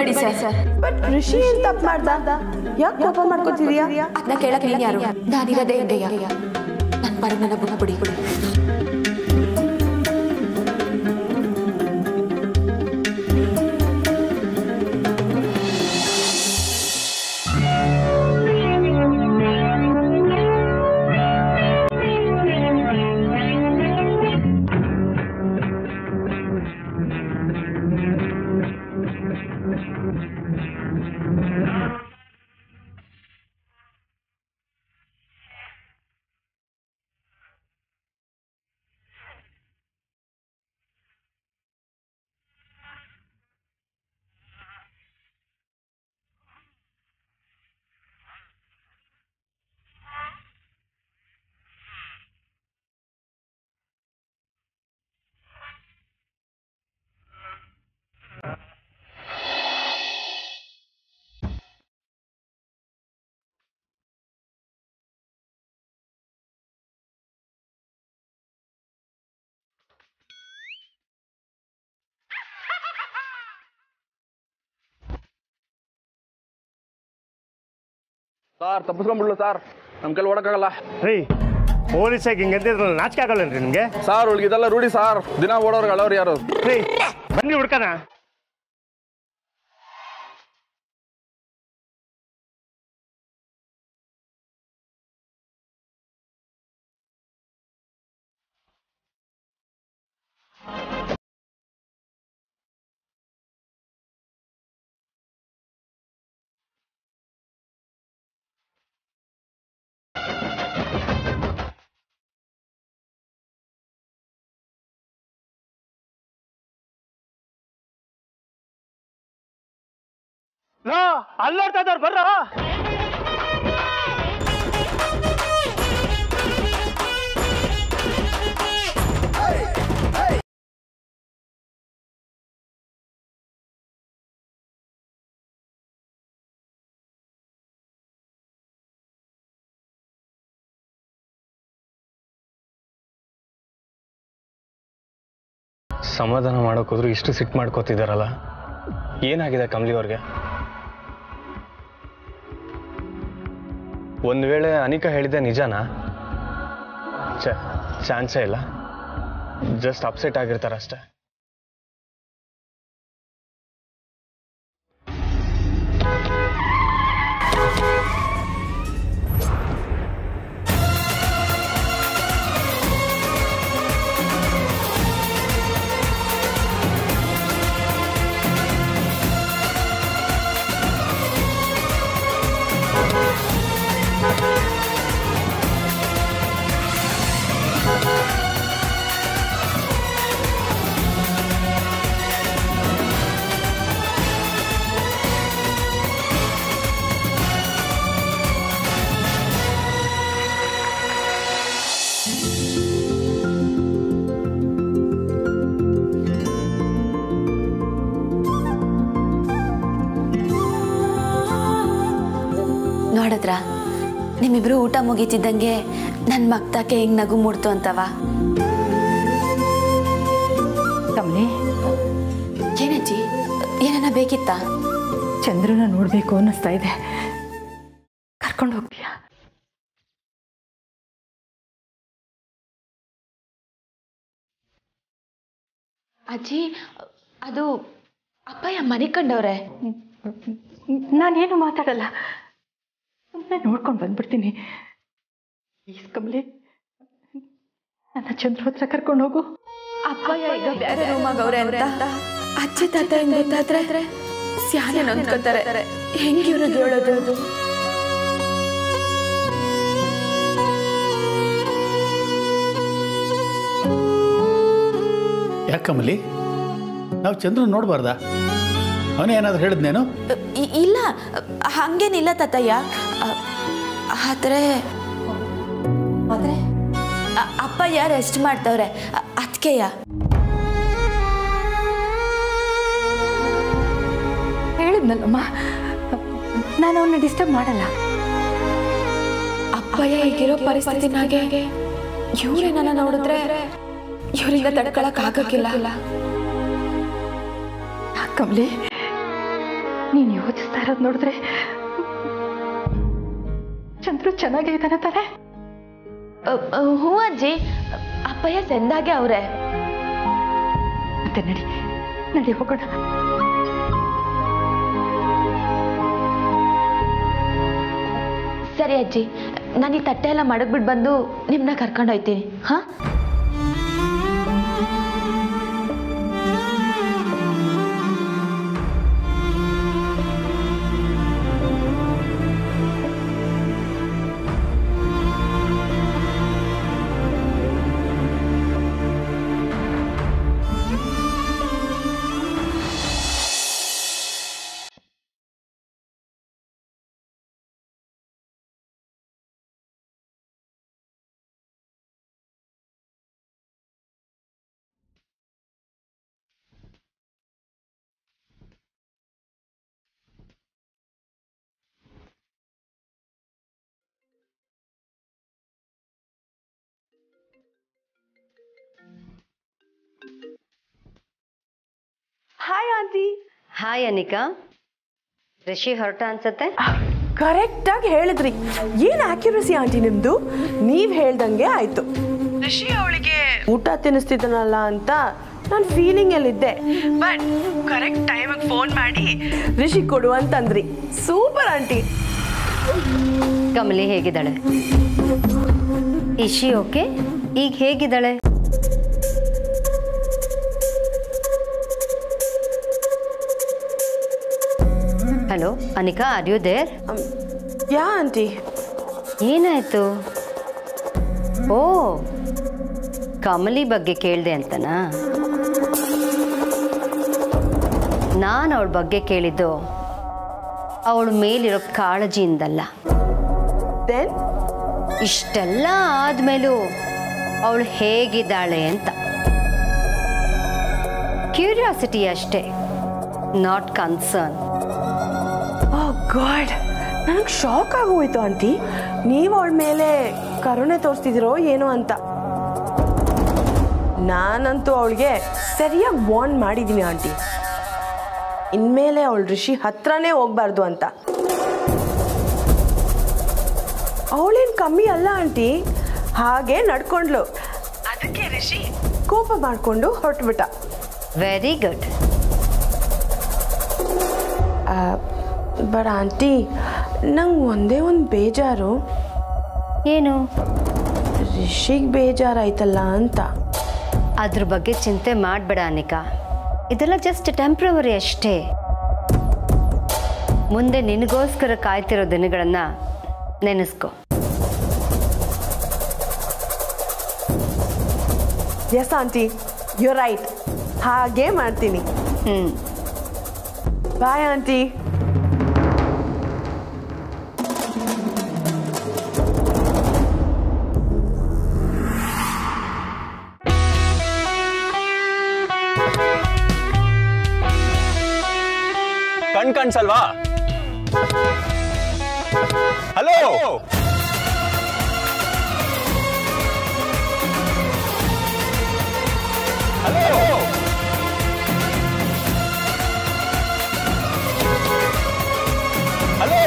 ಅನ್ಬೇಡಿ sir but ಋಷಿ ಏನ್ ತಪ್ಪು ಮಾಡ್ದ ಯಾಕೆ ಕೋಪ ಮಾಡ್ಕೋತಿದೀಯಾ ಅದನ್ನ ಕೇಳಕ್ ನೀನ್ ಯಾರು ನಾನಿರೋದೇ ಹೆಂಗೆಯ ನನ್ನ ಪಾಡಿಗೆ ನನ್ನ ಬುಡ ಬಿಡಿ ಬಿಡಿ ಸರ್ ತಪ್ಪಿಸ್ಕೊಂಡ್ಬಿಡ್ಲು ಸರ್ ನಮ್ಮ ಕೈಲಿ ಓಡಕ್ಕಾಗಲ್ಲ ರೀ ಪೊಲೀಸಾಗಿ ಹಿಂಗಂತಿದ್ರಲ್ಲ ನಾಚಿಕೆ ಆಗಲ್ಲೇನ್ರಿ ನಿಮಗೆ ಸಾರ್ ಉಳ್ಗೆ ಇದೆಲ್ಲ ರೂಢಿ ಸಾರ್ ದಿನ ಓಡೋರ್ಗೆ ಅಳೋರು ಯಾರು ರೀ ಬನ್ನಿ ಹುಡ್ಕನ ಲೋ ಅಲ್ಲಿ ನೋಡ್ತಾ ಇದ್ದವ್ರು ಬರ್ರ ಸಮಾಧಾನ ಮಾಡೋಕ್ಕೋದ್ರು ಇಷ್ಟು ಸಿಟ್ಟು ಮಾಡ್ಕೋತಿದ್ದಾರಲ್ಲ ಏನಾಗಿದೆ ಕಮಲಿ ಅವ್ರಿಗೆ ಒಂದು ವೇಳೆ ಅನಿಕಾ ಹೇಳಿದೆ ನಿಜನಾ ಚ ಚಾನ್ಸೇ ಇಲ್ಲ ಜಸ್ಟ್ ಅಪ್ಸೆಟ್ ಆಗಿರ್ತಾರಷ್ಟೇ ನೋಡಿದ್ರ ನಿಮ್ಮಿಬ್ರು ಊಟ ಮುಗೀತಿದ್ದಂಗೆ ನನ್ನ ಮಕ್ತಾಕೆ ಹೆಂಗ್ ನಗು ಮೂಡ್ತು ಅಂತವ ಕಮಲಿ ಏನಜ್ಜಿ ಏನನ್ನ ಬೇಕಿತ್ತಾ ಚಂದ್ರನ ನೋಡ್ಬೇಕು ಅನ್ನಿಸ್ತಾ ಇದೆ ಕರ್ಕೊಂಡು ಹೋಗ್ತೀಯಾ ಅಜ್ಜಿ ಅದು ಅಪ್ಪಯ್ಯ ಮನೆ ಕಂಡವ್ರೆ ನಾನೇನು ಮಾತಾಡಲ್ಲ ಸುಮ್ಮನೆ ನೋಡ್ಕೊಂಡು ಬಂದ್ಬಿಡ್ತೀನಿ ಪ್ಲೀಸ್ ಕಮಲಿ ನನ್ನ ಚಂದ್ರ ಹತ್ರ ಕರ್ಕೊಂಡು ಹೋಗು ಅಪ್ಪಯ್ಯ ಈಗ ಬೇರೆ ರೂಮಾಗ ಅವ್ರೆ ಅಂತ ಅಜ್ಜಿ ತಾತ ಹೆಂಗ್ ಗೊತ್ತಾದ್ರೆ ಸ್ಯಾನೆ ನೊಂದ್ಕೋತಾರೆ ಹೆಂಗ್ ಇವ್ರಿಗೆ ಹೇಳೋದು ಅದು ಯಾಕಮ್ಮಲಿ ನಾವು ಚಂದ್ರ ನೋಡಬಾರ್ದಾ ಅವನೇ ಏನಾದ್ರು ಹೇಳಿದ್ನೇನು ಇ- ಇಲ್ಲ ಹಂಗೇನಿಲ್ಲ ತಾತಯ್ಯ ಅ- ಆದ್ರೆ ಅ- ಅಪ್ಪಯ್ಯ ರೆಸ್ಟ್ ಮಾಡ್ತವ್ರೆ ಅದಕ್ಕೆಯ ಹೇಳಿದ್ನಲ್ಲಮ್ಮ ನಾನು ಅವನ್ನ ಡಿಸ್ಟರ್ಬ್ ಮಾಡಲ್ಲ ಅಪ್ಪಯ್ಯ ಈಗಿರೋ ಪರಿಸ್ಥಿತಿನಾಗೆ ಇವ್ರೆ ನನ್ನ ನೋಡಿದ್ರೆ ಇವರಿಂದ ತಡ್ಕೊಳಕ್ ಆಗಕ್ಕಿಲ್ಲ ಯಾಕ್ ಕಮಲಿ ನೀನು ಯೋಚಿಸ್ತಾ ಇರೋದು ನೋಡಿದ್ರೆ ಚಂದ್ರು ಚೆನ್ನಾಗೇ ಇದ್ದಾನೆ ತಾನೆ ಅ, ಅ, ಹ್ಞೂ ಅಜ್ಜಿ ಅಪ್ಪಯ್ಯ ಸೆಂದಾಗೆ ಅವ್ರೆ ಮತ್ತೆ ನಡಿ ನಡಿ ಹೋಗೋಣ ಸರಿ ಅಜ್ಜಿ ನಾನು ಈ ತಟ್ಟೆ ಎಲ್ಲ ಮಡಗ್ಬಿಟ್ಟು ಬಂದು ನಿಮ್ಮನ್ನ ಕರ್ಕೊಂಡು ಹೋಯ್ತೀನಿ ಹಾ hi aunty hi Anika Rishi ಹೊರಟ ಅನ್ಸತ್ತೆ ಕರೆಕ್ಟಾಗಿ ಹೇಳಿದ್ರಿ ಏನು ಆಕ್ಯುರಸಿ ಆಂಟಿ ನಿಮ್ದು ನೀವು ಹೇಳ್ದಂಗೆ ಆಯ್ತು ರಿಷಿ ಅವಳಿಗೆ ಊಟ ತಿನ್ನಿಸ್ತಿದ್ದನಲ್ಲ ಅಂತ ನಾನು ಫೀಲಿಂಗಲ್ಲಿದ್ದೆ ಬಟ್ ಕರೆಕ್ಟ್ ಟೈಮಿಗೆ ಫೋನ್ ಮಾಡಿ ರಿಷಿ ಕೊಡು ಅಂತಂದ್ರಿ ಸೂಪರ್ ಆಂಟಿ ಕಮಲಿ ಹೇಗಿದ್ದಾಳೆ ಇಶಿ ಓಕೆ ಈಗ ಹೇಗಿದ್ದಾಳೆ hello Anika are you there yeah aunty ಏನಾಯ್ತು ಓ ಕಮಲಿ ಬಗ್ಗೆ ಕೇಳಿದೆ ಅಂತನಾ ನಾನು ಅವಳ ಬಗ್ಗೆ ಕೇಳಿದ್ದು ಅವಳ ಮೇಲಿರೋ ಕಾಳಜಿಯಿಂದಲ್ಲ ದೆನ್ ಇಷ್ಟೆಲ್ಲ ಆದ್ಮೇಲೂ ಅವಳು ಹೇಗಿದ್ದಾಳೆ ಅಂತ ಕ್ಯೂರಿಯಾಸಿಟಿ ಅಷ್ಟೇ ನಾಟ್ ಕನ್ಸರ್ನ್ ಓ ಗಾಡ್ ನನಗೆ ಶಾಕ್ ಆಗೋಯ್ತು ಆಂಟಿ ನೀವು ಅವಳ ಮೇಲೆ ಕರುಣೆ ತೋರಿಸ್ತಿದ್ದೀರೋ ಏನೋ ಅಂತ ನಾನಂತೂ ಅವಳಿಗೆ ಸರಿಯಾಗಿ ವಾರ್ನ್ ಮಾಡಿದ್ದೀನಿ ಆಂಟಿ ಇನ್ಮೇಲೆ ಅವಳು ಋಷಿ ಹತ್ರನೇ ಹೋಗ್ಬಾರ್ದು ಅಂತ ಅವಳೇನು ಕಮ್ಮಿ ಅಲ್ಲ ಆಂಟಿ ಹಾಗೆ ನಡ್ಕೊಂಡ್ಲು ಅದಕ್ಕೆ ಋಷಿ ಕೋಪ ಮಾಡಿಕೊಂಡು ಹೊರಟ್ಬಿಟ್ಟ ವೆರಿ ಗುಡ್ ಬಟ್ ಆಂಟಿ ನಂಗೆ ಒಂದೇ ಒಂದು ಬೇಜಾರು ಏನು ರಿಷಿಗೆ ಬೇಜಾರಾಯ್ತಲ್ಲ ಅಂತ ಅದ್ರ ಬಗ್ಗೆ ಚಿಂತೆ ಮಾಡಬೇಡ ಅನಿಕಾ ಇದೆಲ್ಲ ಜಸ್ಟ್ ಟೆಂಪ್ರವರಿ ಅಷ್ಟೇ ಮುಂದೆ ನಿನಗೋಸ್ಕರ ಕಾಯ್ತಿರೋ ದಿನಗಳನ್ನ ನೆನೆಸ್ಕೊ ಎಸ್ ಆಂಟಿ ಯು ರೈಟ್ ಹಾಗೇ ಮಾಡ್ತೀನಿ ಹ್ಮ್ ಬಾಯ್ ಆಂಟಿ ಕಣ್ ಕಾಣಿಸಲ್ವಾ ಹಲೋ ಹಲೋ ಹಲೋ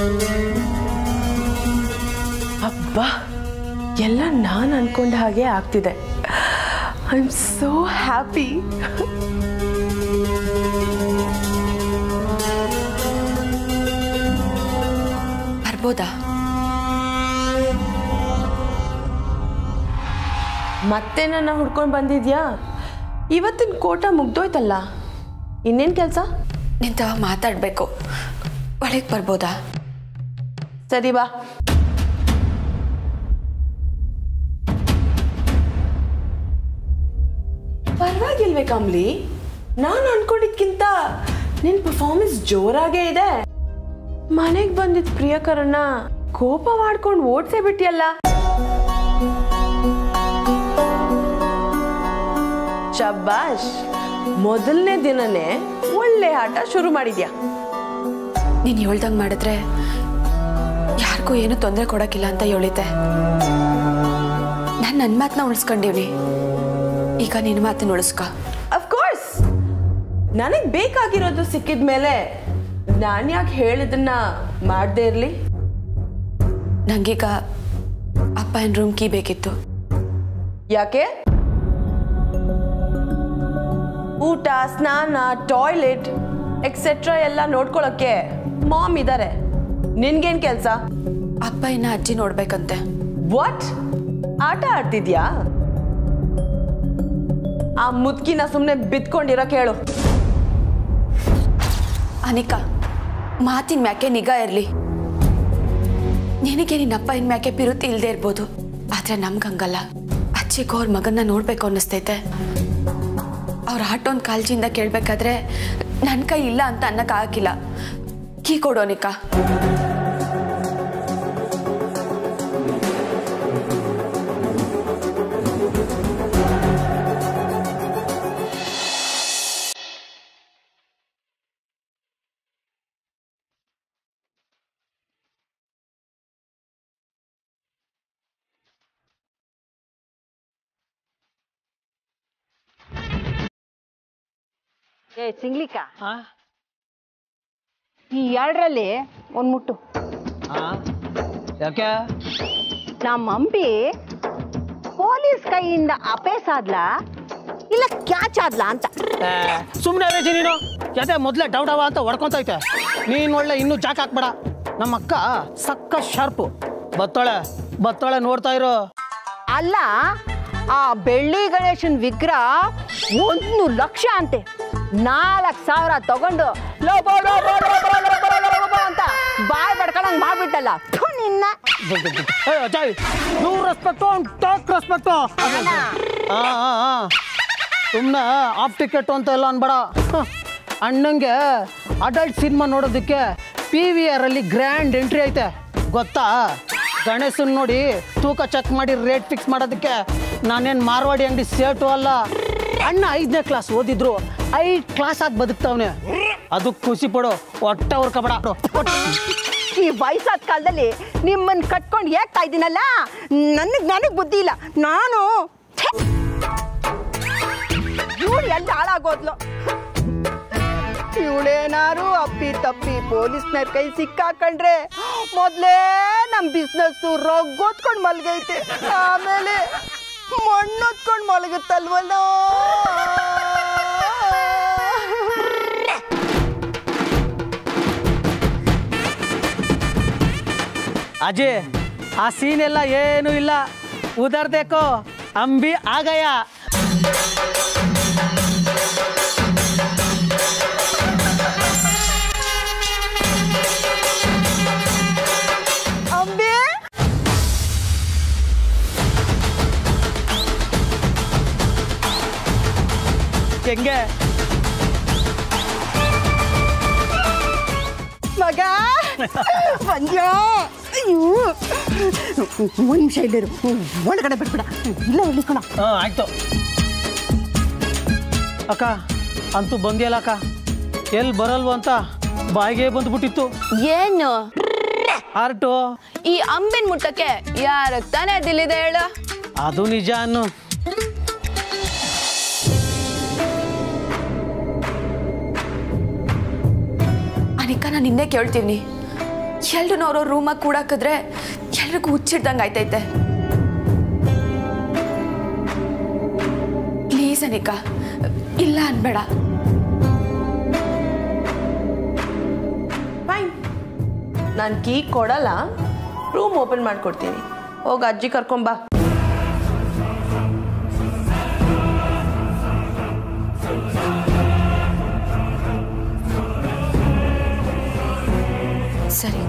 ಅಬ್ಬಾ ಎಲ್ಲ ನಾನು ಅನ್ಕೊಂಡ ಹಾಗೆ ಆಗ್ತಿದೆ ಐ ಆಮ್ ಸೋ ಹ್ಯಾಪಿ ಬರ್ಬೋದಾ ಮತ್ತೆ ನನ್ನ ಹುಡ್ಕೊಂಡು ಬಂದಿದ್ಯಾ ಇವತ್ತಿನ ಕೋಟ ಮುಗ್ದೋಯ್ತಲ್ಲ ಇನ್ನೇನು ಕೆಲಸ ನಿಂತವ ಮಾತಾಡಬೇಕು ಒಳಗೆ ಬರ್ಬೋದಾ ಸರಿ ಬಾ ಪರವಾಗಿಲ್ವೇ ಕಮ್ಲಿ ನಾನು ಅನ್ಕೊಂಡಿದ್ಕಿಂತ ನಿನ್ ಪರ್ಫಾರ್ಮೆನ್ಸ್ ಜೋರಾಗೇ ಇದೆ ಮನೆಗೆ ಬಂದಿದ್ದ ಪ್ರಿಯಕರನ್ನ ಕೋಪ ಮಾಡ್ಕೊಂಡು ಓಡ್ಸೇ ಬಿಟ್ಟಿಯಲ್ಲ ಶಬ್ಬಾಷ್ ಮೊದಲನೇ ದಿನನೇ ಒಳ್ಳೆ ಆಟ ಶುರು ಮಾಡಿದ್ಯಾ ನೀನು ಹೇಳ್ದಂಗೆ ಮಾಡಿದ್ರೆ ಯಾರಿಗೂ ಏನು ತೊಂದರೆ ಕೊಡೋಕ್ಕಿಲ್ಲ ಅಂತ ಹೇಳಿದ್ದೆ ನಾನು ನನ್ನ ಮಾತನ್ನ ಉಳಿಸ್ಕೊಂಡಿವ್ನಿ ಈಗ ನಿನ್ನ ಮಾತನ್ನ ಉಳಿಸ್ಕೊ ಅಫ್ಕೋರ್ಸ್ ನನಗೆ ಬೇಕಾಗಿರೋದು ಸಿಕ್ಕಿದ ಮೇಲೆ ನಾನು ಯಾಕೆ ಹೇಳಿದ್ದನ್ನ ಮಾಡದೇ ಇರಲಿ ನಂಗೀಗ ಅಪ್ಪನ ರೂಮ್ ಕೀ ಬೇಕಿತ್ತು ಯಾಕೆ ಊಟ ಸ್ನಾನ ಟಾಯ್ಲೆಟ್ ಎಕ್ಸೆಟ್ರಾ ಎಲ್ಲ ನೋಡ್ಕೊಳಕ್ಕೆ ಮಾಮ್ ಇದ್ದಾರೆ ನಿನ್ಗೇನ್ ಕೆಲಸ ಅಪ್ಪ ಇನ್ನ ಅಜ್ಜಿ ನೋಡ್ಬೇಕಂತೆ ವಾಟ್ ಆಟ ಆಡ್ತಿದ್ಯಾ ಆ ಮುದ್ಕಿನ ಸುಮ್ಮನೆ ಬಿತ್ಕೊಂಡಿರಕ್ ಹೇಳು ಅನಿಕಾ ಮಾತಿನ ಮ್ಯಾಕೆ ನಿಗಾ ಇರಲಿ ನಿನಗೆ ನಿನ್ನ ಅಪ್ಪ ಇನ್ ಮ್ಯಾಕೆ ಪಿರುತಿ ಇಲ್ಲದೆ ಇರ್ಬೋದು ಆದ್ರೆ ನಮ್ಗಂಗಲ್ಲ ಅಜ್ಜಿಗೆ ಅವ್ರ ಮಗನ್ನ ನೋಡ್ಬೇಕು ಅನ್ನಿಸ್ತೈತೆ ಅವ್ರ ಆಟೋನ್ ಕಾಳಜಿಯಿಂದ ಕೇಳ್ಬೇಕಾದ್ರೆ ನನ್ನ ಕೈ ಇಲ್ಲ ಅಂತ ಅನ್ನಕ್ಕಾಗಿಲ್ಲ ಕೀ ಕೊಡು ಅನಿಕಾ ಏ ಸಿಂಗ್ಲಿಕ ಈ ಎರಡರಲ್ಲಿ ಒಂದು ಮುಟ್ಟು ಯಾಕೆ ನಮ್ಮ ಅಂಬಿ ಪೊಲೀಸ್ ಕೈಯಿಂದ ಅಪೇಸ್ ಆದ್ಲಾ ಇಲ್ಲ ಕ್ಯಾಚ್ ಆದ್ಲಾ ಅಂತ ಸುಮ್ಮನೆ ರೇಜಿ ನೀನು ಯಾಕೆ ಮೊದಲೇ ಡೌಡವ ಅಂತ ಹೊಡ್ಕೊಂತೈತೆ ನೀನು ಒಳ್ಳೆ ಇನ್ನೂ ಜಾಕ್ ಹಾಕ್ಬೇಡ ನಮ್ಮ ಅಕ್ಕ ಸಕ್ಕ ಶಾರ್ಪು ಬತ್ತೋಳೆ ಬತ್ತೋಳೆ ನೋಡ್ತಾ ಇರು ಅಲ್ಲ ಆ ಬೆಳ್ಳಿ ಗಣೇಶನ್ ವಿಗ್ರಹ ಒಂದು ಲಕ್ಷ ಅಂತೆ ನಾಲ್ಕು ಸಾವಿರ ತಗೊಂಡು ಲೋಬೋ ಲೋಬೋ ಲೋಬೋ ಲೋಬೋ ಲೋಬೋ ಅಂತ ಬಾಯ್ ಬಡ್ಕೊಂಡಂಗ್ ಮಾಡ್ಬಿಟ್ಟಲ್ಲ ಥು ನಿನ್ನ ಏ Ajay you respect talk respect ಅಣ್ಣ. ಹಾ ಹಾ ಹಾ ಸುಮ್ಮನೆ ಆಫ್ ಟಿಕೆಟ್ ಅಂತ ಎಲ್ಲ ಅನ್ಬೇಡ ಹ. ಅಣ್ಣಂಗೆ ಅಡಲ್ಟ್ ಸಿನಿಮಾ ನೋಡೋದಕ್ಕೆ ಪಿ ವಿ ಆರ್ ಅಲ್ಲಿ ಗ್ರ್ಯಾಂಡ್ ಎಂಟ್ರಿ ಐತೆ ಗೊತ್ತಾ ಗಣೇಶನ್ ನೋಡಿ ತೂಕ ಚೆಕ್ ಮಾಡಿ ರೇಟ್ ಫಿಕ್ಸ್ ಮಾಡೋದಕ್ಕೆ ನಾನೇನು ಮಾರ್ವಾಡಿ ಅಂಗಡಿ ಸೇಟು ಅಲ್ಲ ಅಣ್ಣ ಐದನೇ ಕ್ಲಾಸ್ ಓದಿದ್ರು ಐದು ಕ್ಲಾಸ್ ಆಗಿ ಬದುಕ್ತಾವನೆ ಅದಕ್ಕೆ ಖುಷಿ ಪಡು ಹೊಟ್ಟೆ ಅವ್ರ ಕಬಡ ಈ ವಯಸ್ಸಾದ ಕಾಲದಲ್ಲಿ ನಿಮ್ಮನ್ನ ಕಟ್ಕೊಂಡು ಏಗ್ತಾ ಇದ್ದೀನಲ್ಲ ನನಗೆ ನನಗೆ ಬುದ್ಧಿ ಇಲ್ಲ ನಾನು ಇವಳು ಎಲ್ಲ ಹಾಳಾಗೋದ್ಲು ಇವಳೇನಾರು ಅಪ್ಪಿ ತಪ್ಪಿ ಪೊಲೀಸ್ನವ್ರ ಕೈ ಸಿಕ್ಕಾಕೊಂಡ್ರೆ ಮೊದಲೇ ನಮ್ಮ ಬಿಸ್ನೆಸ್ಸು ರೊಗ್ಗೊತ್ಕೊಂಡು ಮಲ್ಗೈತೆ ಆಮೇಲೆ ಮಣ್ಣೊತ್ಕೊಂಡು ಮಲಗುತ್ತಲ್ವಲ್ಲೋ ಅಜಯ್ ಆ ಸೀನ್ ಎಲ್ಲ ಏನೂ ಇಲ್ಲ ಉದರ್ದೇಕೋ ಅಂಬಿ ಆಗಯ ಅಂಬಿ ಹೆಂಗೆ ಮಗ ಬಂದ್ಯೋ ಅಯ್ಯೋ ಒಂದು ನಿಮಿಷ ಇಲ್ಲಿರು ಒಳಗಡೆ ಬಿಡ್ಬೇಡ ಇಲ್ಲ ಇಳಿಕೋಣ ಹಾಂ ಆಯ್ತು ಅಕ್ಕ ಅಂತೂ ಬಂದಿಯಲ್ಲ ಅಕ್ಕ ಎಲ್ಲಿ ಬರಲ್ವ ಅಂತ ಬಾಯಿಗೆ ಬಂದ್ಬಿಟ್ಟಿತ್ತು ಏನು ಆರ್ಟು ಈ ಅಂಬಿನ ಮುಟ್ಟಕ್ಕೆ ಯಾರ ತಾನೇ ದಿಲ್ಲಿದೆ ಹೇಳು ಅದು ನಿಜ ಅನ್ನು ಅನಿಕಾ ನಾನು ನಿನ್ನೆ ಕೇಳ್ತೀನಿ ಎಲ್ರು ಅವ್ರ ರೂಮಾಗ ಕೂಡಾಕಿದ್ರೆ ಎಲ್ರಿಗೂ ಹುಚ್ಚಿಡ್ದಂಗೆ ಆಯ್ತೈತೆ ಪ್ಲೀಸ್ ಅನಿಕಾ ಇಲ್ಲ ಅನ್ಬೇಡ ಫೈನ್ ನಾನು ಕೀ ಕೊಡಲ್ಲ ರೂಮ್ ಓಪನ್ ಮಾಡ್ಕೊಡ್ತೀನಿ ಹೋಗಿ ಅಜ್ಜಿ ಕರ್ಕೊಂಬಾ ಸರಿ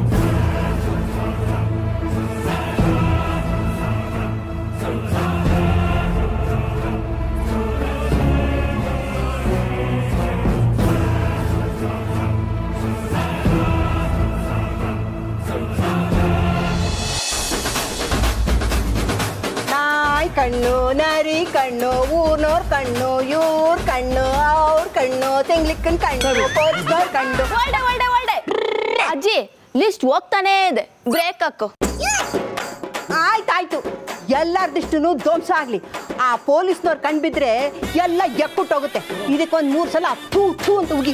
ನಾಯ್ ಕಣ್ಣು ನರಿ ಕಣ್ಣು ಊರ್ನೋರ್ ಕಣ್ಣು ಇವ್ರ ಕಣ್ಣು ಅವ್ರ ಕಣ್ಣು ತೆಂಗ್ಲಿಕ್ಕನ್ ಕಣ್ಣು ಪೋಲ್ಸ್ನೋರ್ ಕಣ್ಣು ಒಳ್ಳೆ ಒಳ್ಳೆ ಒಳ್ಳೆ ಅಜ್ಜಿ ಲಿಸ್ಟ್ ಹೋಗ್ತಾನೇ ಇದೆ ಬ್ರೇಕ್ ಹಾಕು ಆಯ್ತಾಯ್ತು ಎಲ್ಲಾರ್ದಿಷ್ಟು ಧ್ವಂಸ ಆಗ್ಲಿ ಆ ಪೊಲೀಸ್ನವ್ರು ಕಂಡ್ಬಿದ್ರೆ ಎಲ್ಲ ಎಕ್ಕುಟ್ಟೋಗುತ್ತೆ ಇದಕ್ಕೊಂದ್ ಮೂರ್ ಸಲ ಥೂ ಥೂ ಅಂತ ಉಗಿ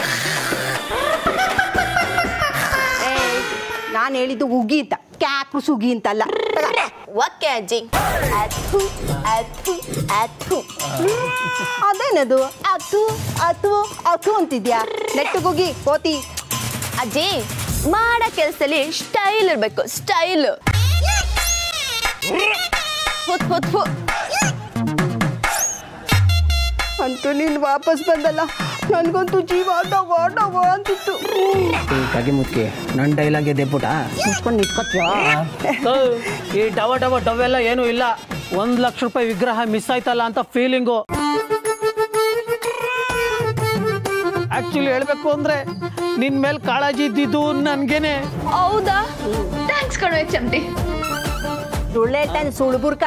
ನಾನು ಹೇಳಿದ್ದು ಉಗಿ ಅಂತ ಕ್ಯಾಕ್ರು ಸುಗಿ ಅಂತಲ್ಲ ಓಕೆ ಅಜ್ಜಿ ಅಥು ಅಥು ಅಥು ಅದೇನದು ಅಥು ಅಥು ಅಥು ಅಂತಿದ್ಯಾ ನೆಟ್ಟಗುಗಿ ಕೋತಿ ಅಜ್ಜಿ ಮಾಡೋ ಕೆಲಸದಲ್ಲಿ ಸ್ಟೈಲ್ ಇರಬೇಕು ಸ್ಟೈಲ್ ಹುತ್ ಹುತ್ ಹು ಅಂತೂ ನೀನು ವಾಪಸ್ ಬಂದಲ್ಲ ನನಗಂತೂ ಜೀವ ಡವ ಡವ ಅಂತಿತ್ತು ಕಗಿ ಮುತ್ಕಿ ನನ್ನ ಡೈಲಾಗ್ ಎದ್ದೆಬಿಟ್ಟ ಮುಚ್ಕೊಂಡು ನಿಂತ್ಕೊತ್ಯಾ ಈ ಡವ ಡವ ಡವೆಲ್ಲ ಏನೂ ಇಲ್ಲ ಒಂದ್ ಲಕ್ಷ ರೂಪಾಯಿ ವಿಗ್ರಹ ಮಿಸ್ ಆಯ್ತಲ್ಲ ಅಂತ ಫೀಲಿಂಗು ಆಕ್ಚುಲಿ ಹೇಳ್ಬೇಕು ಅಂದ್ರೆ ನಿನ್ ಮೇಲೆ ಕಾಳಜಿ ಇದ್ದಿದ್ದು ನನ್ಗೇನೆ ಹೌದಾ ಥ್ಯಾಂಕ್ಸ್ ಕಣೋ ಚಮ್ಟಿ ಸುಳ್ಳೆಟ್ಟನ್ ಸುಳ್ಬುರ್ಕ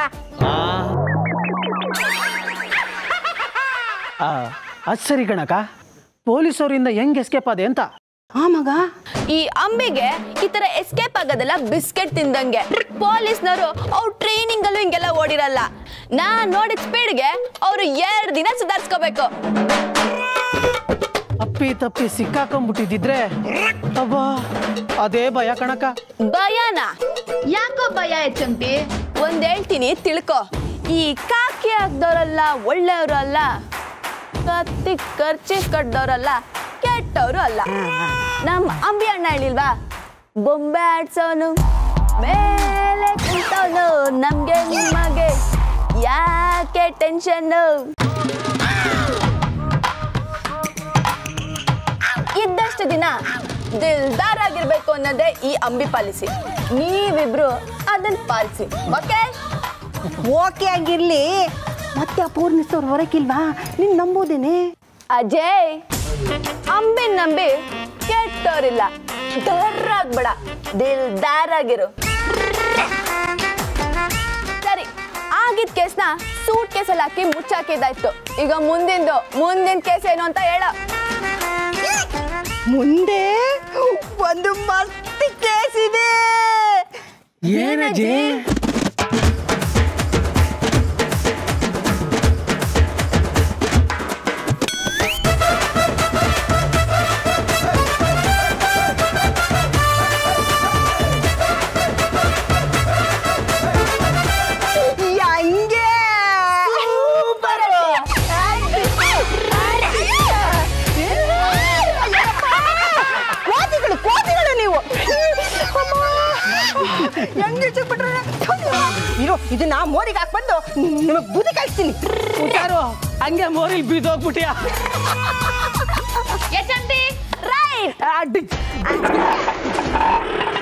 ಅದ್ ಸರಿ ಗಣಕ ಪೊಲೀಸವರಿಂದ ಹೆಂಗ್ ಎಸ್ಕೇಪ್ ಅದೆ ಅಂತ ಆ ಮಗ ಈ ಅಂಬಿಗೆ ಈ ತರ ಎಸ್ಕೇಪ್ ಆಗೋದೆಲ್ಲ ಬಿಸ್ಕೆಟ್ ತಿಂದಂಗೆ ಪೊಲೀಸ್ನವರು ಅವ್ರ ಟ್ರೈನಿಂಗ್ ಅಲ್ಲೂ ಹಿಂಗೆಲ್ಲ ಓಡಿರಲ್ಲ ನಾನ್ ನೋಡಿದ ಸ್ಪೀಡ್ಗೆ ಅವ್ರು ಎರಡು ದಿನ ಸುಧಾರಿಸ್ಕೋಬೇಕು ಅಪ್ಪಿ ತಪ್ಪಿ ಸಿಕ್ಕಾಕೊಂಡ್ಬಿಟ್ಟಿದ್ರೆ ಅಬ್ಬಾ ಅದೇ ಭಯ ಕಣಕ ಭಯನ ಯಾಕೋ ಭಯ ಹೆಚ್ಚಂತಿ ಒಂದ್ ಹೇಳ್ತೀನಿ ತಿಳ್ಕೊ ಈ ಕಾಕಿ ಹಾಕ್ದವ್ರಲ್ಲ ಒಳ್ಳೆಯವರು ಅಲ್ಲ ಕತ್ತಿ ಖರ್ಚಿ ಕಟ್ದವ್ರಲ್ಲ ಕೆಟ್ಟವರು ಅಲ್ಲ ನಮ್ಮ ಅಂಬಿ ಅಣ್ಣ ಹೇಳಿಲ್ವಾ ಬೊಂಬೆ ಆಡ್ಸೋನು ಮೇಲೆ ಕುಂತವನು ನಮ್ಗೆ ನಿಮಗೆ ಯಾಕೆ ಟೆನ್ಷನ್ ಇದ್ದಷ್ಟು ದಿನ ದಿಲ್ದಾರ್ ಆಗಿರ್ಬೇಕು ಅನ್ನೋದೇ ಈ ಅಂಬಿ ಪಾಲಿಸಿ ನೀವಿಬ್ರು ಅದನ್ನ ಪಾಲಿಸಿ ಓಕೆ ಓಕೆ ಆಗಿರ್ಲಿ ಮತ್ತೆ ಆ ಪೂರ್ಣಿಸ್ತವ್ರು ಹೊರಕಿಲ್ವಾ ನೀನ್ ನಂಬೋದೇನೆ ಅಜಯ್ ಅಂಬಿನ್ ನಂಬಿ ಕೆಟ್ಟೋರಿಲ್ಲ ದರ್ರಾಗ್ಬೇಡ ದಿಲ್ದಾರ್ ಆಗಿರು ಸರಿ ಆಗಿದ್ ಕೇಸ್ನ ಸೂಟ್ ಕೇಸಲ್ಲಿ ಹಾಕಿ ಮುಚ್ಚಾಕಿದ್ದಾಯ್ತು ಈಗ ಮುಂದಿಂದು ಮುಂದಿನ ಕೇಸ್ ಏನು ಅಂತ ಹೇಳ ಮುಂದೆ ಒಂದು ಮಸ್ತ್ ಕೇಸ್ ಇದೆ ಏನಜ್ಜಿ ಹಂಗೆ ಕೋತಿಗಳು ಕೋತಿಗಳು ನೀವು ಹೆಂಗೆ ಸಿಕ್ಬಿಟ್ರೆ ಇರೋ ಇದನ್ನ ಮೋರಿಗೆ ಹಾಕ್ಬಂದು ನಿಮಗೆ ಬುದ್ಧಿ ಕಳಿಸ್ತೀನಿ ಹುಷಾರು ಹಂಗೆ ಮೋರಿಲ್ ಬಿದ್ದೋಗ್ಬಿಟ್ಯಾ ರೈಟ್